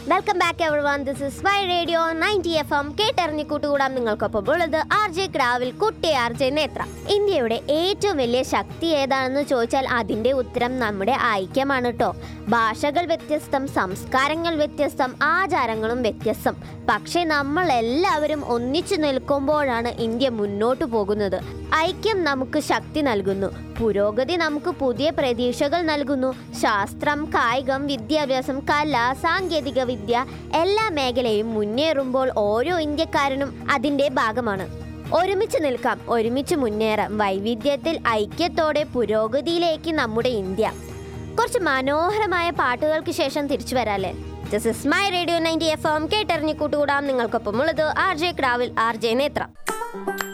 welcome back everyone this is my radio ninety F M കേട്ടറിഞ്ഞ് കൂട്ടുകൂടാം നിങ്ങൾക്കൊപ്പം ഉള്ളത് ആർ ജെ ക്രാവിൽ കുട്ടി ആർ ജെ നേത്ര ഇന്ത്യയുടെ ഏറ്റവും വലിയ ശക്തി ഏതാണെന്ന് ചോദിച്ചാൽ അതിന്റെ ഉത്തരം നമ്മുടെ ഐക്യമാണ് കേട്ടോ ഭാഷകൾ വ്യത്യസ്തം സംസ്കാരങ്ങൾ വ്യത്യസ്തം ആചാരങ്ങളും വ്യത്യസ്തം പക്ഷേ നമ്മൾ എല്ലാവരും ഒന്നിച്ചു നിൽക്കുമ്പോഴാണ് ഇന്ത്യ മുന്നോട്ട് പോകുന്നത് ഐക്യം നമുക്ക് ശക്തി നൽകുന്നു പുരോഗതി നമുക്ക് പുതിയ പ്രതീക്ഷകൾ നൽകുന്നു ശാസ്ത്രം കായികം വിദ്യാഭ്യാസം കല സാങ്കേതിക വിദ്യ എല്ലാ മേഖലയും മുന്നേറുമ്പോൾ ഓരോ ഇന്ത്യക്കാരനും അതിൻ്റെ ഭാഗമാണ് ഒരുമിച്ച് നിൽക്കാം ഒരുമിച്ച് മുന്നേറാം വൈവിധ്യത്തിൽ ഐക്യത്തോടെ പുരോഗതിയിലേക്ക് നമ്മുടെ ഇന്ത്യ കുറച്ച് മനോഹരമായ പാട്ടുകൾക്ക് ശേഷം തിരിച്ചു വരാല്ലേ this is my radio ninety F M കേട്ടറിഞ്ഞു കൂട്ടുകൂടാം നിങ്ങൾക്കൊപ്പം ഉള്ളത് ആർ ജെ ക്രാവിൽ ആർ ജെ നേത്ര